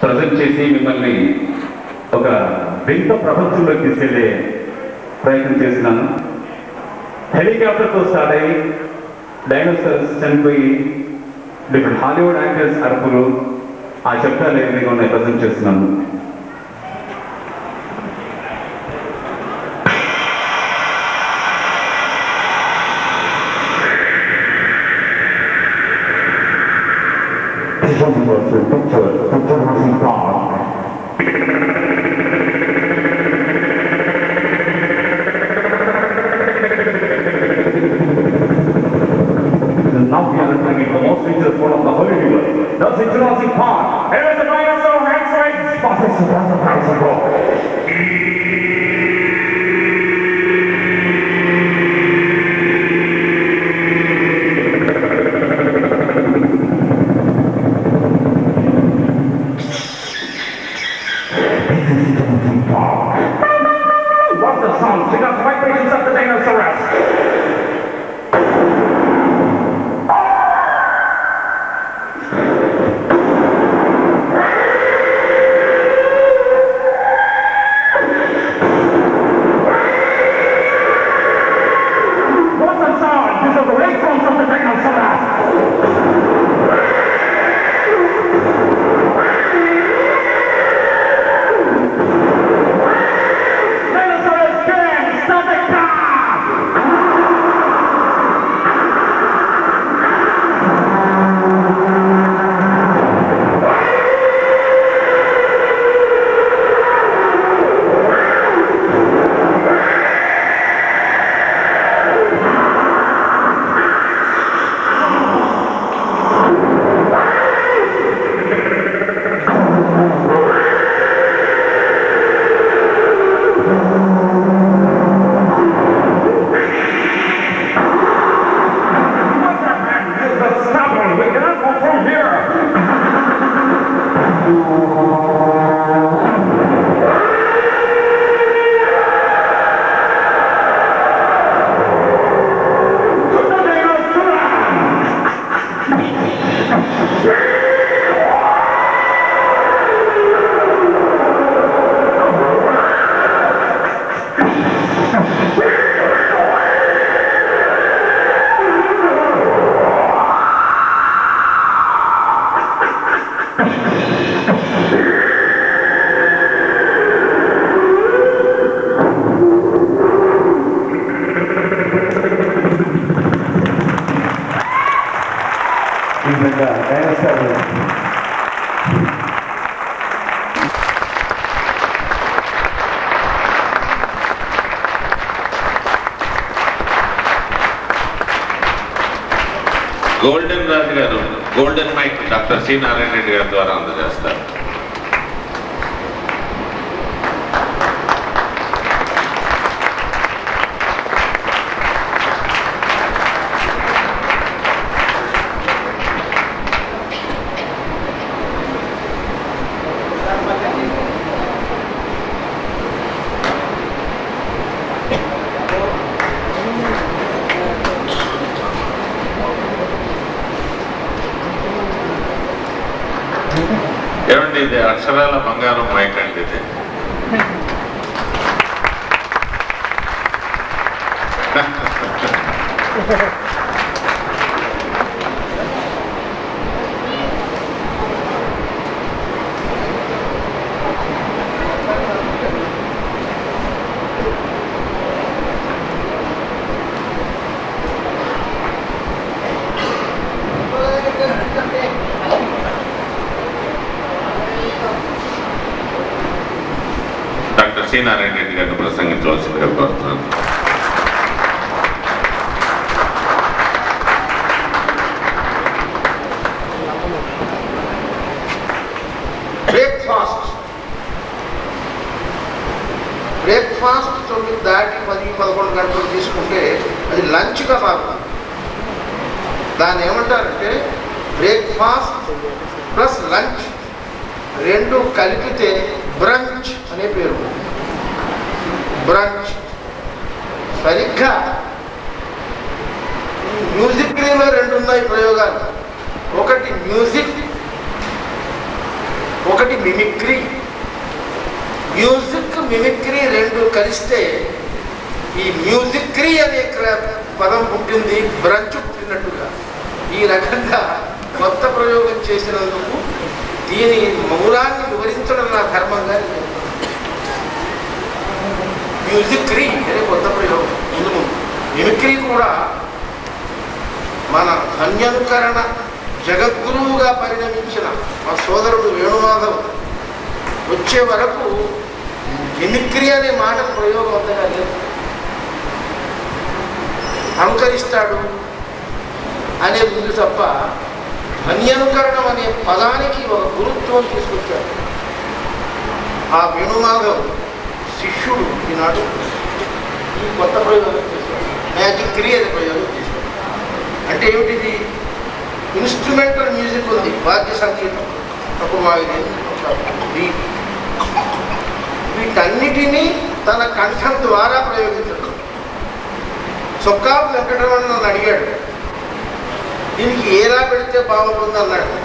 Present చేసి మిమ్మల్ని ఒక వింత ప్రపంచంలోకి తీసుకెళ్లే ప్రయత్నం చేస్తున్నాను హెలికాప్టర్తో స్టార్ట్ అయ్యి డైనోసార్స్ చనిపోయి డిఫరెంట్ హాలీవుడ్ యాక్టర్స్ అరుపులు ఆ శబ్దాలు ఏమైనా ఉన్నాయి ప్రజెంట్ చేస్తున్నాను Now we are entering the most dangerous part of the whole universe. That's the Jurassic Park. Here is the dinosaur Rex Rex. What's the sound? We got vibrations of the dinosaurus. What's the sound? These are the waveforms of the dinosaurs. Dinosaurs can stop the car! What the heck is the stubborn? We cannot go from here! The dinosaur! ఈ విధంగా dinosaur golden Raju garu golden mike doctor C Narayana Reddy గారి ద్వారా అందజేస్తారు ఏమండి ఇది అక్షరాల బంగారం mic అండి ఇది డాక్టర్ సి నారాయణ రెడ్డి గారిని ప్రసంగించవలసిందిగా కోరుతున్నాను బ్రేక్ఫాస్ట్ బ్రేక్ఫాస్ట్ తొమ్మిది దాటి పది పదకొండు గంటలు తీసుకుంటే అది లంచ్గా మారుతుంది దాన్ని ఏమంటారంటే బ్రేక్ఫాస్ట్ ప్లస్ లంచ్ రెండు కలిపితే బ్రంచ్ అనే పేరు బ్రంచ్ సరిగ్గా మ్యూజిక్ లో రెండు ఉన్నాయి ప్రయోగాలు ఒకటి మ్యూజిక్ ఒకటి మిమిక్రీ మ్యూజిక్ మిమిక్రీ రెండు కలిస్తే ఈ మ్యూజిక్రీ అనే క్ర- పదం పుట్టింది బ్రంచు పుట్టినట్టుగా ఈ రకంగా కొత్త ప్రయోగం చేసినందుకు దీని మౌలాన్ని వివరించడం నా ధర్మంగా నేను మ్యూజిక్రీ అనే కొత్త ప్రయోగం ముందు ముందు మిమిక్రీ కూడా మన ధన్యనుకరణ జగద్గురువుగా పరిణమించిన మా సోదరుడు వేణుమాధవ్ వచ్చే వరకు మిమిక్రీ అనే మాట ప్రయోగం అంతగా లేదు అనుకరిస్తాడు అనేది ఉంది తప్ప ధన్యనుకరణం అనే పదానికి ఒక గురుత్వం తీసుకొచ్చాడు ఆ వేణుమాధవ్ శిష్యుడు ఈనాడు ఈ కొత్త ప్రయోగం చేశాడు మ్యాజిక్ క్రియ అనే ప్రయోగం చేశాడు అంటే ఏమిటిది ఇన్స్ట్రుమెంటల్ మ్యూజిక్ ఉంది వాద్య సంగీతం ఒక వాయిద్యం ఒక బీట్ వీటన్నిటినీ తన కంఠం ద్వారా ప్రయోగించడం చొక్కాపు వెంకటరమణ నన్ను అడిగాడు దీనికి ఏలా పెడితే బాగుంటుంది అన్నాడు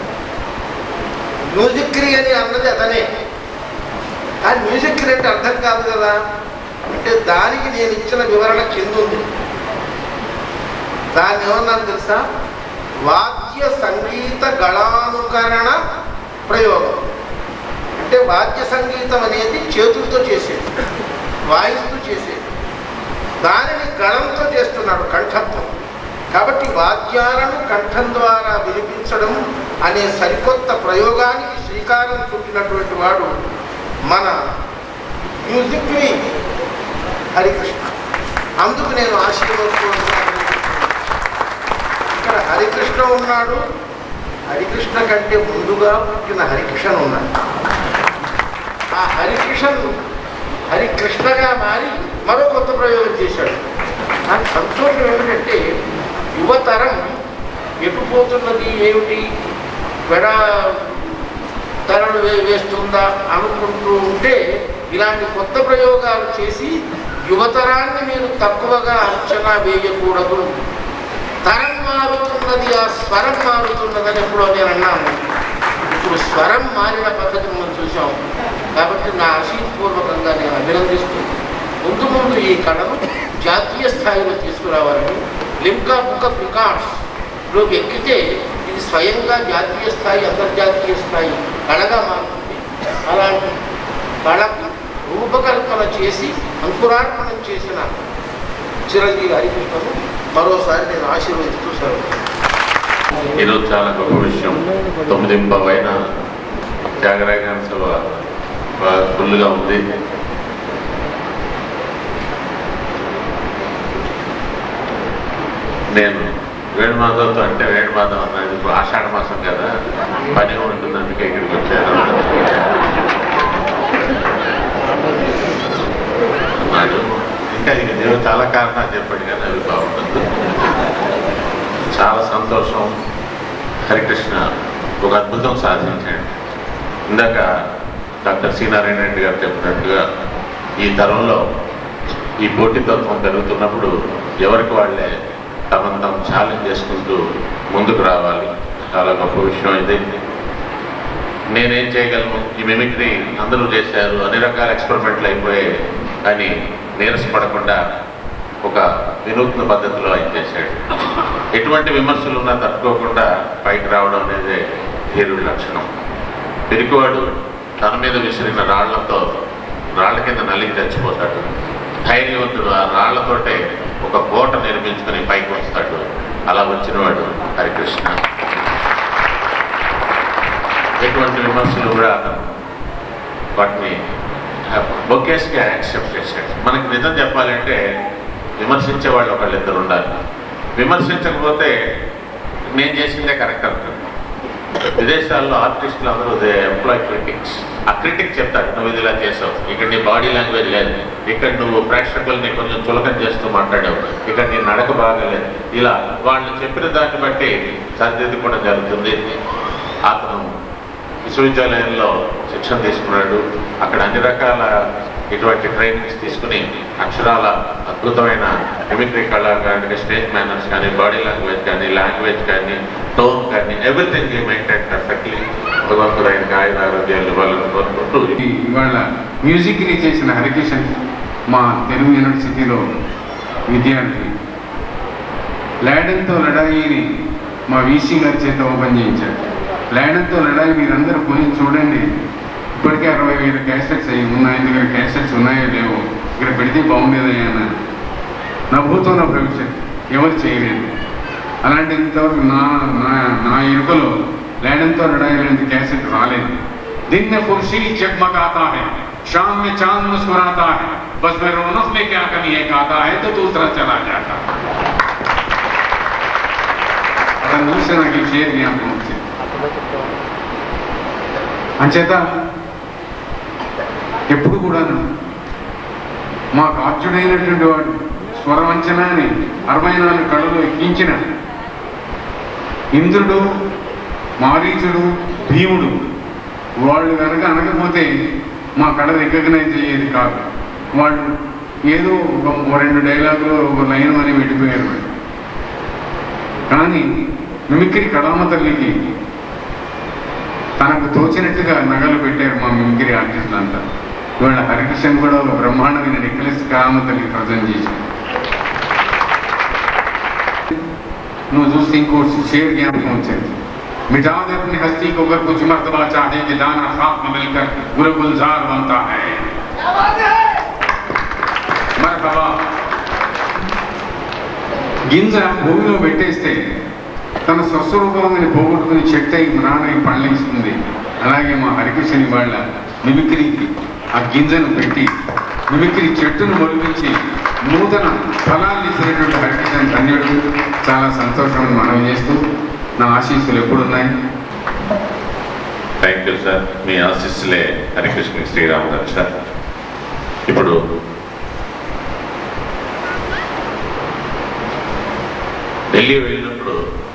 మ్యూజిక్రీ అని అన్నది అతనే కానీ మ్యూజిక్రీ అంటే అర్థం కాదు కదా అంటే దానికి నేను ఇచ్చిన వివరణ కింద ఉంది దాన్ని ఏమన్నాను తెలుసా వాద్య సంగీత గళానుకరణ ప్రయోగం అంటే వాద్య సంగీతం అనేది చేతులతో చేసేది వాయిస్తూ చేసేది దానిని గళంతో చేస్తున్నాడు కంఠంతో కాబట్టి వాద్యాలను కంఠం ద్వారా వినిపించడం అనే సరికొత్త ప్రయోగానికి శ్రీకారం చుట్టినటువంటి వాడు మన మ్యూజిక్లీ హరికృష్ణ అందుకు నేను ఆశీర్వదిస్తున్నాను ఇక్కడ హరికృష్ణ ఉన్నాడు హరికృష్ణ కంటే ముందుగా పుట్టిన హరికృష్ణ ఉన్నాడు ఆ హరికృష్ణ హరికృష్ణగా మారి మరో కొత్త ప్రయోగం చేశాడు నాకు సంతోషం ఏమిటంటే యువతరం ఎటు పోతున్నది ఏమిటి వెడ తరలు వే వేస్తుందా అనుకుంటూ ఉంటే ఇలాంటి కొత్త ప్రయోగాలు చేసి యువతరాన్ని మీరు తక్కువగా అంచనా వేయకూడదు తరం మారుతున్నది ఆ స్వరం మారుతున్నదని ఎప్పుడో నేను అన్నాను ఇప్పుడు స్వరం మారిన పద్ధతిని మనం చూసాం కాబట్టి నా ఆశీర్పూర్వకంగా నేను అభినందిస్తూ ముందు ముందు ఈ కళను జాతీయ స్థాయిలో తీసుకురావాలని లిమ్కా బుక్ ఆఫ్ రికార్డ్స్ లోకి ఎక్కితే ఇది స్వయంగా జాతీయ స్థాయి అంతర్జాతీయ స్థాయి కళగా మారుతుంది అలాంటి కళకు రూపకల్పన చేసి అంకురార్పణం చేసిన చిరంజీవి హరికృష్ణను మరోసారి నేను ఆశీర్వదిస్తూ సెలవు ఈరోజు చాలా గొప్ప విషయం తొమ్మిది పైన త్యాగరాజ సభ బాగా ఫుల్గా ఉంది నేను వేణుమాధవ్తో అంటే వేణుమాధవ్ అన్నది ఇప్పుడు ఆషాఢ మాసం కదా పని ఉంటుంది అందుకే ఇక్కడికి వచ్చాను అన్నాడు ఇంకా ఇక దేవుడు చాలా కారణాలు చెప్పాడు కానీ అవి బాగుంటుంది చాలా సంతోషం హరికృష్ణ ఒక అద్భుతం సాధించాడు ఇందాక డాక్టర్ సి నారాయణ రెడ్డి గారు చెప్పినట్టుగా ఈ తరంలో ఈ పోటీతత్వం పెరుగుతున్నప్పుడు ఎవరికి వాళ్ళే తమను తాము ఛాలెంజ్ చేసుకుంటూ ముందుకు రావాలి చాలా గొప్ప విషయం ఇది నేనేం చేయగలను ఈ మిమిక్రీ అందరూ చేశారు అన్ని రకాల ఎక్స్పెరిమెంట్లు అయిపోయాయి అని నీరసపడకుండా ఒక వినూత్న పద్ధతిలో ఆయన చేశాడు ఎటువంటి విమర్శలు ఉన్నా తట్టుకోకుండా పైకి రావడం అనేది ధీరుడి లక్షణం పిరికివాడు తన మీద విసిరిన రాళ్లతో రాళ్ల కింద నలిగి చచ్చిపోతాడు ధైర్యవంతుడు ఆ రాళ్లతోటే ఒక కోట నిర్మించుకొని పైకి వస్తాడు అలా వచ్చినవాడు హరికృష్ణ ఎటువంటి విమర్శలు కూడా అతను వాటిని బొకేస్గా యాక్సెప్ట్ చేశాడు మనకి నిజం చెప్పాలంటే విమర్శించే వాళ్ళు ఒకళ్ళిద్దరు ఉండాలి విమర్శించకపోతే నేను చేసిందే కరెక్ట్ అంటారు విదేశాల్లో ఆర్టిస్టులు అందరూ దే ఎంప్లాయ్ క్రిటిక్స్ ఆ క్రిటిక్ చెప్తాడు నువ్వు ఇది ఇలా చేసావు ఇక్కడ నీ బాడీ లాంగ్వేజ్ లేదు ఇక్కడ నువ్వు ప్రేక్షకుల్ని కొంచెం చులకం చేస్తూ మాట్లాడావు ఇక్కడ నీ నడక బాగాలేదు ఇలా వాళ్ళు చెప్పిన దాన్ని బట్టి సరిదిద్దుకోవడం జరుగుతుంది అతను విశ్వవిద్యాలయంలో శిక్షణ తీసుకున్నాడు అక్కడ అన్ని రకాల ఇటువంటి ట్రైనింగ్స్ తీసుకుని అక్షరాల అద్భుతమైన మిమిక్రీ కళాకారుడికి స్టేజ్ మేనర్స్ కానీ బాడీ లాంగ్వేజ్ కానీ లాంగ్వేజ్ కానీ టోన్ కానీ ఎవ్రీథింగ్ మెయింటైన్ పర్ఫెక్ట్లీ భగవంతుడు ఆయనకి ఆయన ఆరోగ్యాలు ఇవ్వాలని కోరుకుంటూ ఈ ఇవాళ మ్యూజిక్ని చేసిన హరికిషన్ మా తెలుగు యూనివర్సిటీలో విద్యార్థి లాడన్తో లడాయిని మా వీసీ గారి చేత ఓపెన్ చేయించారు లాడన్తో లడాయి మీరందరూ కొని చూడండి ఇప్పటికే అరవై వేల క్యాసెట్స్ అయ్యి ఉన్నాయి దగ్గర క్యాసెట్స్ ఉన్నాయో లేవో ఇక్కడ పెడితే బాగుండేదయ్యా అన్నారు నా భూతం నా భవిష్యత్ ఎవరు చేయలేదు అలాంటి ఇంతవరకు నా నా నా ఎరుకలో లేడంతో లడాయి లాంటి క్యాసెట్ రాలేదు दिन में खुर्शीद जगमगाता है शाम में चांद मुस्कुराता है बस मैं रौनक में क्या कमी है गाता है तो दूसरा चला जाता అలా చూస్తే నాకు ఈ షేర్ జ్ఞాపకం వచ్చింది అంచేత ఎప్పుడు కూడాను మా కాచుడైనటువంటి వాడు స్వరవంచనాన్ని అరవై నాలుగు కళలు ఎక్కించిన ఇంద్రుడు మారీచుడు భీముడు వాళ్ళు కనుక అనకపోతే మా కళ రికగ్నైజ్ అయ్యేది కాదు వాళ్ళు ఏదో ఒక రెండు డైలాగులు ఒక లైన్ అని వెళ్ళిపోయారు వాళ్ళు. కానీ మిమిక్రీ కళామ తల్లికి తనకు తోచినట్టుగా నగలు పెట్టారు మా మిమిక్రీ ఆర్టిస్టులు అంతా ఇవాళ హరికృష్ణ కూడా ఒక బ్రహ్మాండమైన నెక్లెస్ కళామ తల్లికి ప్రజెంట్ చేశారు నువ్వు చూస్తే ఇంకో షేర్ జ్ఞాపకం వచ్చేది मिटा दे अपनी हस्ती को अगर कुछ मर्तबा चाहे कि दाना खाक में मिलकर गुल गुलजार बनता है మరహబా గింజ భూమిలో పెట్టేస్తే తన స్వస్వరూపంని పోగొట్టుకుని చెట్టు అయి మ్రాణై పండ్లిస్తుంది అలాగే మా హరికృష్ణని వాళ్ళ మిమిక్రీకి ఆ గింజను పెట్టి మిమిక్రీ చెట్టును మొలిపించి నూతన ఫలాన్ని ఇచ్చినటువంటి హరికృష్ణ ధన్యుడు చాలా సంతోషం మనవి చేస్తూ నా ఆశీస్సులు ఎప్పుడున్నాయి థ్యాంక్ యూ సార్ మీ ఆశీస్సులే హరికృష్ణ శ్రీరామ్ గారు సార్ ఇప్పుడు ఢిల్లీ వెళ్ళినప్పుడు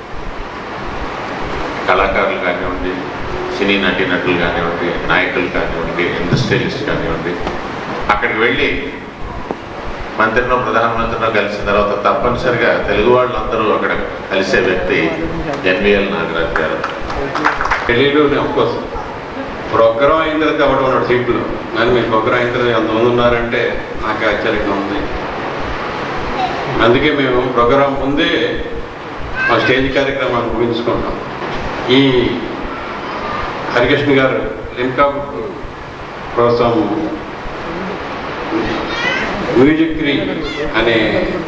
కళాకారులు కానివ్వండి సినీ నటీనటులు కానివ్వండి నాయకులు కానివ్వండి ఇండస్ట్రియలిస్ట్ కానివ్వండి అక్కడికి వెళ్ళి మంత్రినో ప్రధానమంత్రినో కలిసిన తర్వాత తప్పనిసరిగా తెలుగు వాళ్ళందరూ అక్కడ కలిసే వ్యక్తి ఎన్విఎల్ నాగరాజ్ గారు ఢిల్లీలో అఫ్కోర్స్ ప్రోగ్రామ్ అయిన తర్వాత ఎవడు ఉన్నాడు సీట్లు కానీ మీరు ప్రోగ్రామ్ అయిన తర్వాత ఎంతమంది ఉన్నారంటే నాకు ఆశ్చర్యంగా ఉంది అందుకే మేము ప్రోగ్రాం ముందే మా స్టేజ్ కార్యక్రమాన్ని ముగించుకుంటాం ఈ హరికృష్ణ గారు లింకా కోసం మ్యూజిక్ రీ అనే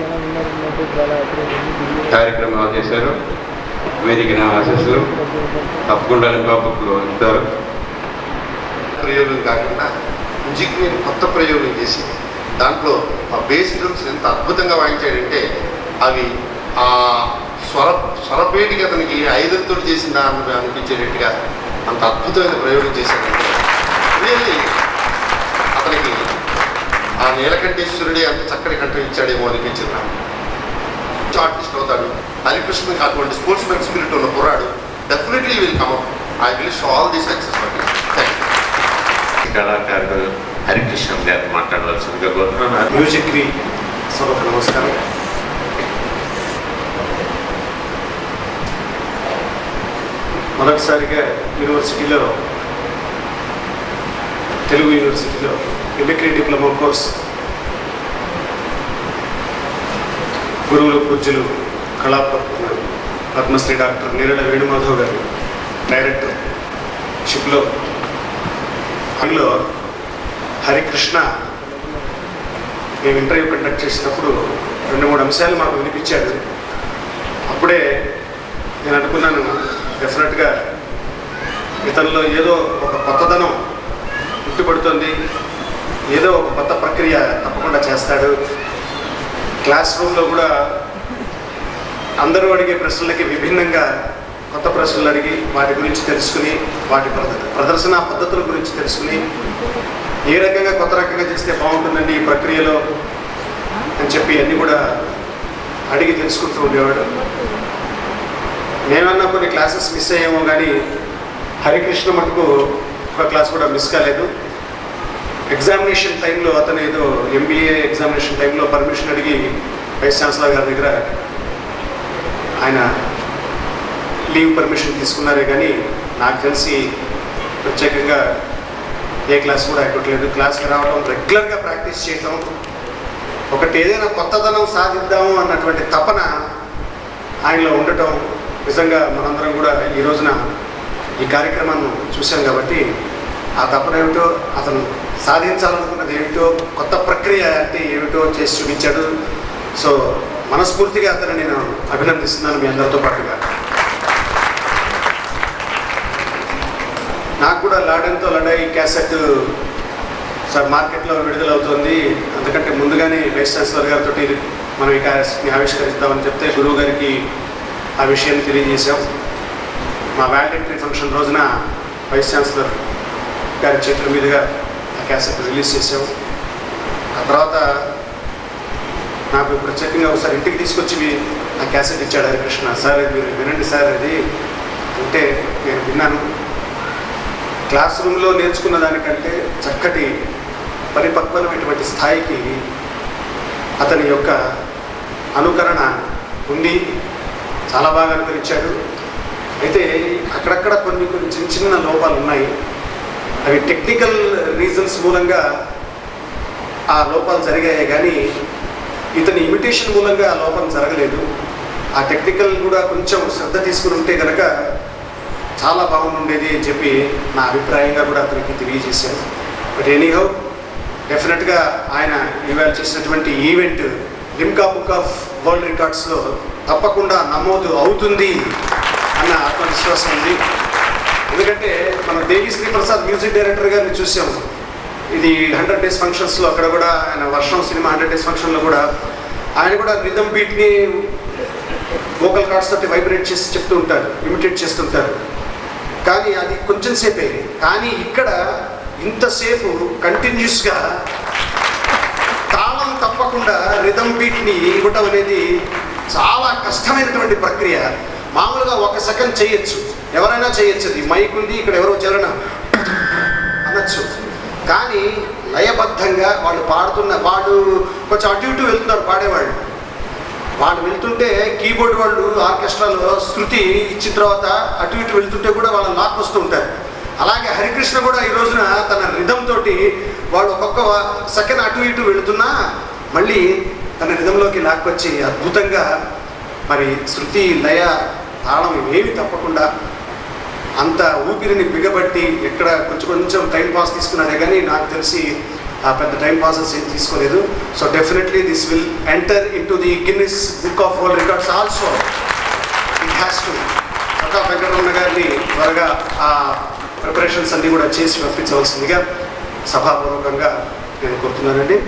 కార్యక్రమాలు చేశారు వేదిక నా ఆశస్సులు తప్పకుండా లింకా బుక్లో ఇస్తారు ప్రయోగం కాకుండా మ్యూజిక్ నేను కొత్త ప్రయోగం చేసి దాంట్లో ఆ బేస్ డ్రమ్స్ ఎంత అద్భుతంగా వాయించాడంటే అవి ఆ స్వర స్వరపేటికి అతనికి ఐదులతో చేసిందా అని అనిపించేటట్టుగా అంత అద్భుతమైన ప్రయోగం చేశాడంటే రియల్లీ అతనికి ఆ నీలకంఠేశ్వరుడే అంత చక్కటి కంఠం ఇచ్చాడేమో అనిపించింది నాకు ఆర్టిస్ట్ అవుతాడు హరికృష్ణకి అటువంటి స్పోర్ట్స్ మెన్ స్పిరిట్ ఉన్న కుర్రాడు definitely will come I will show all the success thank you కళాకారుడు హరికృష్ణ గారిని మాట్లాడవలసిందిగా కోరుతున్నాను మ్యూజిక్కి సభకు నమస్కారం మొదటిసారిగా యూనివర్సిటీలో తెలుగు యూనివర్సిటీలో మిమిక్రీ డిప్లొమా కోర్స్ గురువులు పూజ్యులు కళా పద్మశ్రీ డాక్టర్ నీరళ వేణుమాధవ్ గారు డైరెక్టర్ షిప్లో అందులో హరికృష్ణ మేము ఇంటర్వ్యూ కండక్ట్ చేసినప్పుడు రెండు మూడు అంశాలు మాకు వినిపించాడు అప్పుడే నేను అనుకున్నాను డెఫినెట్గా ఇతనిలో ఏదో ఒక కొత్తదనం పుట్టుబడుతుంది ఏదో ఒక కొత్త ప్రక్రియ తప్పకుండా చేస్తాడు క్లాస్ రూమ్లో కూడా అందరూ అడిగే ప్రశ్నలకి విభిన్నంగా కొత్త ప్రశ్నలు అడిగి వాటి గురించి తెలుసుకుని వాటి ప్రద- ప్రదర్శన పద్ధతుల గురించి తెలుసుకుని ఏ రకంగా కొత్త రకంగా చేస్తే బాగుంటుందండి ఈ ప్రక్రియలో అని చెప్పి అన్నీ కూడా అడిగి తెలుసుకుంటూ ఉండేవాడు మేమన్నా కొన్ని క్లాసెస్ మిస్ అయ్యామో కానీ హరికృష్ణ మటుకు ఒక క్లాస్ కూడా మిస్ కాలేదు ఎగ్జామినేషన్ టైంలో అతను ఏదో ఎంబీఏ ఎగ్జామినేషన్ టైంలో పర్మిషన్ అడిగి వైస్ ఛాన్సలర్ గారి దగ్గర ఆయన లీవ్ పర్మిషన్ తీసుకున్నారే కానీ నాకు తెలిసి ప్రత్యేకంగా ఏ క్లాస్ కూడా ఎక్కట్లేదు క్లాస్కి రావడం రెగ్యులర్గా ప్రాక్టీస్ చేయటం ఒకటి ఏదైనా కొత్తదనం సాధిద్దాము అన్నటువంటి తపన ఆయనలో ఉండటం నిజంగా మనందరం కూడా ఈ రోజున ఈ కార్యక్రమాన్ని చూసాం కాబట్టి ఆ తపన ఏమిటో అతను సాధించాలనుకున్నది ఏమిటో కొత్త ప్రక్రియ అంటే ఏమిటో చేసి చూపించాడు సో మనస్ఫూర్తిగా అతను నేను అభినందిస్తున్నాను మీ అందరితో పాటుగా నాకు కూడా లాడెన్తో లడాయి క్యాసెట్ సార్ మార్కెట్లో విడుదలవుతుంది అందుకంటే ముందుగానే వైస్ ఛాన్సలర్ గారితో మనం ఈ క్యాసెట్ని ఆవిష్కరిస్తామని చెప్తే గురువు గారికి ఆ విషయాన్ని తెలియజేశాం మా వ్యాలంటరీ ఫంక్షన్ రోజున వైస్ ఛాన్సలర్ గారి చేతుల మీదుగా ఆ క్యాసెట్ రిలీజ్ చేసాం ఆ తర్వాత నాకు ప్రత్యేకంగా ఒకసారి ఇంటికి తీసుకొచ్చి మీ- ఆ క్యాసెట్ ఇచ్చాడు హరికృష్ణ సార్ ఇది మీరు వినండి సార్ ఇది అంటే నేను విన్నాను క్లాస్ రూమ్లో నేర్చుకున్న దానికంటే చక్కటి పరిపక్వమైనటువంటి స్థాయికి అతని యొక్క అనుకరణ ఉండి చాలా బాగా అనుకరించాడు అయితే అక్కడక్కడ కొన్ని కొన్ని చిన్న చిన్న లోపాలు ఉన్నాయి అవి టెక్నికల్ రీజన్స్ మూలంగా ఆ లోపాలు జరిగాయి కానీ ఇతని ఇమిటేషన్ మూలంగా ఆ లోపం జరగలేదు ఆ టెక్నికల్ కూడా కొంచెం శ్రద్ధ తీసుకుని ఉంటే కనుక చాలా బాగుండేది అని చెప్పి నా అభిప్రాయంగా కూడా అతనికి తెలియజేశాను బట్ ఎనీహౌ డెఫినెట్గా ఆయన ఇవాళ చేసినటువంటి event Limca book of world రికార్డ్స్లో తప్పకుండా నమోదు అవుతుంది అన్న ఆత్మవిశ్వాసం ఉంది ఎందుకంటే మనం దేవి శ్రీ ప్రసాద్ మ్యూజిక్ డైరెక్టర్ గారిని చూసాం ఇది హండ్రెడ్ డేస్ ఫంక్షన్స్లో అక్కడ కూడా ఆయన వర్షం సినిమా హండ్రెడ్ డేస్ ఫంక్షన్లో కూడా ఆయన కూడా రిథమ్ బీట్ని వోకల్ కార్డ్స్ తోటి వైబ్రేట్ చేసి చెప్తూ ఉంటారు ఇమిటేట్ చేస్తుంటారు కానీ అది కొంచెం సేపే కానీ ఇక్కడ ఇంతసేపు కంటిన్యూస్గా తాళం తప్పకుండా రిథమ్ బీట్ని ఇవ్వటం అనేది చాలా కష్టమైనటువంటి ప్రక్రియ మామూలుగా ఒక సెకండ్ చేయొచ్చు ఎవరైనా చేయొచ్చు అది మైక్ ఉంది ఇక్కడ ఎవరో ఎవరైనా అనొచ్చు కానీ లయబద్ధంగా వాళ్ళు పాడుతున్న వాళ్ళు కొంచెం అటు ఇటు వెళ్తున్నారు పాడేవాళ్ళు వాళ్ళు వెళ్తుంటే కీబోర్డ్ వాళ్ళు ఆర్కెస్ట్రాలో శృతి ఇచ్చిన తర్వాత అటు ఇటు వెళ్తుంటే కూడా వాళ్ళ లాక్ వస్తూ ఉంటారు అలాగే హరికృష్ణ కూడా ఈ రోజున తన రిధం తోటి వాడు ఒక్కొక్క సెకండ్ అటు ఇటు వెళుతున్నా మళ్ళీ తన రిధంలోకి లాక్కొచ్చి అద్భుతంగా మరి శృతి లయ తాళం ఇవేమి తప్పకుండా అంత ఊపిరిని బిగబట్టి ఎక్కడ కొంచెం కొంచెం టైం పాస్ తీసుకున్నాడే కానీ నాకు తెలిసి ఆ పెద్ద టైం పాసెస్ ఏం తీసుకోలేదు so definitely this will enter into the Guinness book of world records also it has to Pratap Venkataramana గారిని త్వరగా ఆ ప్రిపరేషన్స్ అన్నీ కూడా చేసి పంపించవలసిందిగా సభాపూర్వకంగా నేను కోరుతున్నానండి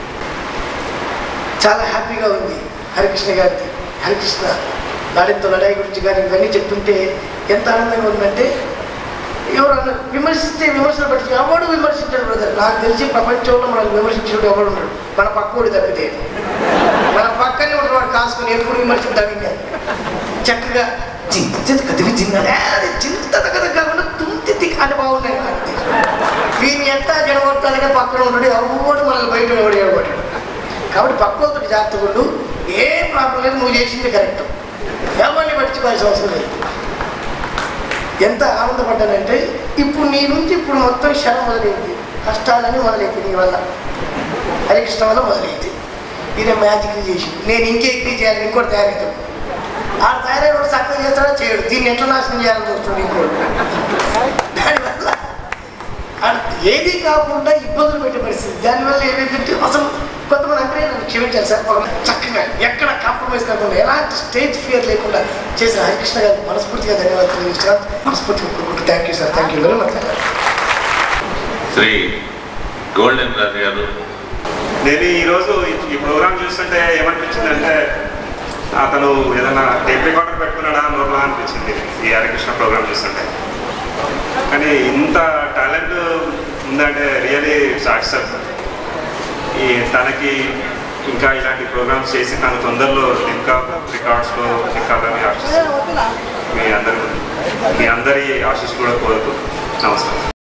చాలా హ్యాపీగా ఉంది హరికృష్ణ గారికి హరికృష్ణ లాడెంతో లడాయి గురించి కానీ ఇవన్నీ చెప్తుంటే ఎంత ఆనందంగా ఉందంటే ఎవరన్నా విమర్శిస్తే విమర్శలు పట్టి ఎవడు విమర్శించాడు బ్రదర్ నాకు తెలిసి ప్రపంచంలో మనల్ని విమర్శించడం ఎవడు ఉన్నాడు మన పక్కోడు తప్పితే మన పక్కనే ఉన్న వాడు కాసుకొని ఎప్పుడు విమర్శిద్దాం ఇంకా చక్కగా చింత కదివి చిన్నదే అది చింత దగ్గర కాకుండా తుంతి అని బాగున్నాయి నాకు వీని ఎంత జడగొట్టాలిగా పక్కన ఉన్నాడు ఎవడు మనల్ని బయట ఎవడు ఎవడు కాబట్టి పక్కోతో జాగ్రత్తగా ఉండు ఏ ప్రాబ్లం లేదు నువ్వు చేసింది కరెక్ట్ ఎవరిని పట్టించుకోవాల్సిన అవసరం లేదు ఎంత ఆనందపడ్డానంటే ఇప్పుడు నీ నుంచి ఇప్పుడు మొత్తం క్షణం మొదలైంది కష్టాలని మొదలైంది నీ వల్ల హరికృష్ణ వల్ల మొదలైంది ఈయన మ్యాజిక్ చేసి నేను ఇంకే ఎక్కువ చేయాలి ఇంకోటి తయారవుతాడు ఆ తయారైన చక్కగా చేస్తాడో చేయడు దీన్ని ఎట్లా నాశనం చేయాలని చూస్తుంది ఇంకోటి దానివల్ల ఆ- ఏది కాకుండా ఇబ్బందులు పెట్టే పరిస్థితి దానివల్ల ఏమైందంటే అసలు కొంతమంది అంటే నన్ను క్షమించాలి సార్ ఒక చక్కగా ఎక్కడ కాంప్రమైజ్ కాకుండా ఎలాంటి స్టేజ్ ఫియర్ లేకుండా చేసిన హరికృష్ణ గారికి మనస్ఫూర్తిగా ధన్యవాదాలు తెలియజేస్తున్నాను మనస్ఫూర్తిగా thank you sir thank you very much Sri golden Raju garu నేను ఈరోజు ఈ- ఈ ప్రోగ్రామ్ చూస్తుంటే ఏమనిపించిందంటే అతను ఏదైనా టేప్ రికార్డర్ పెట్టుకున్నాడా నోర్లా అనిపించింది ఈ హరికృష్ణ ప్రోగ్రామ్ చూస్తుంటే కానీ ఇంత టాలెంట్ ఉందంటే రియలీ సాటిస్ఫాక్షన్ ఈ తనకి ఇంకా ఇలాంటి ప్రోగ్రామ్స్ చేసి తను తొందరలో ఇంకా రికార్డ్స్లో ఎక్కాలని ఆశిస్తున్నాను మీ అందరి మీ అందరి ఆశీస్ కూడా కోరుతూ నమస్కారం